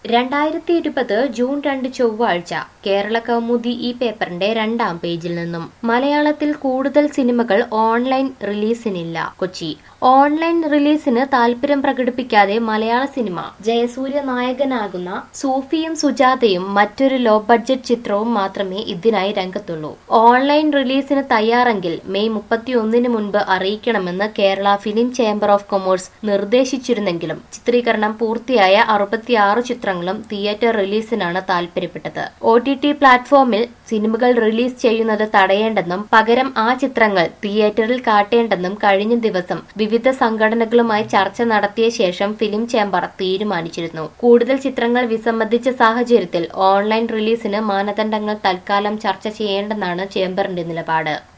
രണ്ടായിരത്തി ഇരുപത് ജൂൺ രണ്ട് ചൊവ്വാഴ്ച കേരള കൗമുദി ഈ പേപ്പറിന്റെ രണ്ടാം പേജിൽ നിന്നും മലയാളത്തിൽ കൂടുതൽ സിനിമകൾ ഓൺലൈൻ റിലീസിനില്ല കൊച്ചി ഓൺലൈൻ റിലീസിന് താല്പര്യം പ്രകടിപ്പിക്കാതെ മലയാള സിനിമ ജയസൂര്യ നായകനാകുന്ന സൂഫിയും സുജാതയും മറ്റൊരു ലോ ബഡ്ജറ്റ് ചിത്രവും മാത്രമേ ഇതിനായി രംഗത്തുള്ളൂ ഓൺലൈൻ റിലീസിന് തയ്യാറെങ്കിൽ മെയ് മുപ്പത്തിയൊന്നിന് മുൻപ് അറിയിക്കണമെന്ന് Kerala film chamber of commerce നിർദ്ദേശിച്ചിരുന്നെങ്കിലും ചിത്രീകരണം പൂർത്തിയായ അറുപത്തിയാറ് ചിത്രങ്ങളും തിയേറ്റർ റിലീസിനാണ് താല്പര്യപ്പെട്ടത് ഒ ടി ടി പ്ലാറ്റ്ഫോമിൽ സിനിമകൾ റിലീസ് ചെയ്യുന്നത് തടയേണ്ടെന്നും പകരം ആ ചിത്രങ്ങൾ തിയേറ്ററിൽ കാട്ടേണ്ടെന്നും കഴിഞ്ഞ ദിവസം വിവിധ സംഘടനകളുമായി ചർച്ച നടത്തിയ ശേഷം ഫിലിം ചേംബർ തീരുമാനിച്ചിരുന്നു കൂടുതൽ ചിത്രങ്ങൾ വിസമ്മതിച്ച സാഹചര്യത്തിൽ ഓൺലൈൻ റിലീസിന് മാനദണ്ഡങ്ങൾ തൽക്കാലം ചർച്ച ചെയ്യേണ്ടെന്നാണ് ചേംബറിന്റെ നിലപാട്